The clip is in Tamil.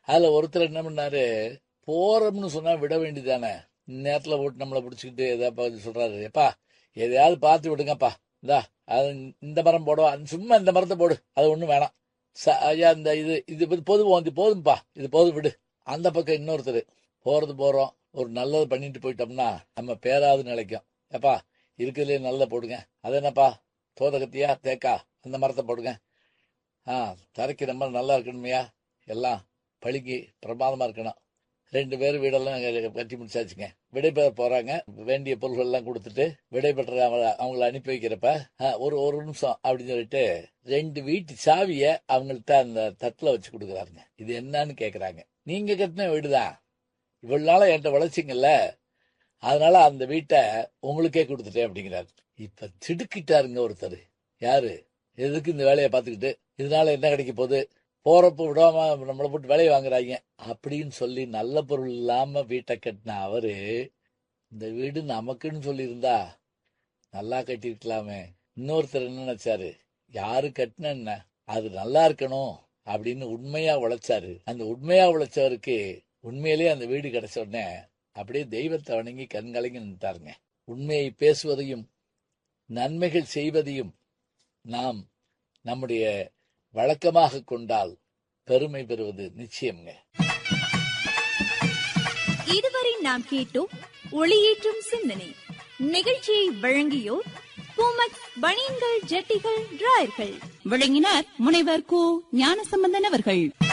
அதுல ஒருத்தர் என்ன பண்ணாரு போறோம்னு சொன்னா விட வேண்டியதானே நேரத்துல போட்டு நம்மளை பிடிச்சிக்கிட்டு ஏதாவது சொல்றாரு எப்பா எதையாவது பார்த்து விடுங்கப்பா இந்தா அது இந்த மரம் போடுவா சும்மா இந்த மரத்தை போடு அது ஒண்ணும் வேணாம் ச- ஐயா இந்த இது இது இது போதும் இது போதும்பா இது போதும் விடு அந்த பக்கம் இன்னொருத்தர் போறது போறோம் ஒரு நல்லது பண்ணிட்டு போயிட்டோம்னா நம்ம பேராது நிலைக்கும் எப்பா இருக்கிறதுலே நல்லதை போடுங்க அது என்னப்பா தோதகத்தியா தேக்கா அந்த மரத்தை போடுங்க ஆ தரைக்கு ரொம்ப நல்லா இருக்கணுமையா எல்லாம் பழுகி பிரமாதமா இருக்கணும் ரெண்டு பேரும் வீடெல்லாம் அங்க கட்டி முடிச்சாச்சுங்க விடைபெற போறாங்க வேண்டிய பொருள்கள் எல்லாம் கொடுத்துட்டு விடைபெற்ற அவங்கள அவங்கள அனுப்பி வைக்கிறப்ப "ஆ, ஒரு ஒரு நிமிஷம் அப்படின்னு சொல்லிட்டு ரெண்டு வீட்டு சாவிய அவங்கள்ட்ட அந்த தட்டுல வச்சு கொடுக்குறாருங்க இது என்னன்னு கேக்குறாங்க நீங்க கட்டின வீடுதான் இவ்வளவு நாளா என்கிட்ட வளைச்சிங்கல்ல அதனால அந்த வீட்டை உங்களுக்கே கொடுத்துட்டேன் அப்படிங்கிறாரு இப்ப திடுக்கிட்டாருங்க ஒருத்தர் யாரு எதுக்கு இந்த வேலையை பார்த்துக்கிட்டு இதனால என்ன கிடைக்க போகுது போறப்ப விடாம நம்மளை போட்டு வேலையை வாங்குறாங்க அப்படின்னு சொல்லி நல்ல பொருள் இல்லாம வீட்டை கட்டின அவரு இந்த வீடு நமக்குன்னு சொல்லியிருந்தா நல்லா கட்டிருக்கலாமே இன்னொருத்தர் என்ன நினைச்சாரு யாரு கட்டின என்ன அது நல்லா இருக்கணும் அப்படின்னு உண்மையா உழைச்சாரு அந்த உண்மையா உழைச்சவருக்கு உண்மையிலேயே அந்த வீடு கிடைச்ச உடனே அப்படியே தெய்வத்தை வணங்கி கண்கலங்கி நின்ட்டாருங்க உண்மையை பேசுவதையும் நன்மைகள் செய்வதையும் நாம் நம்முடைய வழக்கமாக கொண்டால் பெருமை பெறுவது நிச்சயம்ங்க இதுவரை நாம் கேட்டோம் ஒளியேற்றும் சிந்தனை நிகழ்ச்சியை வழங்கியோர் பூமக் பனியன்கள் ஜட்டிகள் டிராயர்கள் விளங்கினார் முனைவர் கு ஞானசம்பந்தன் அவர்கள்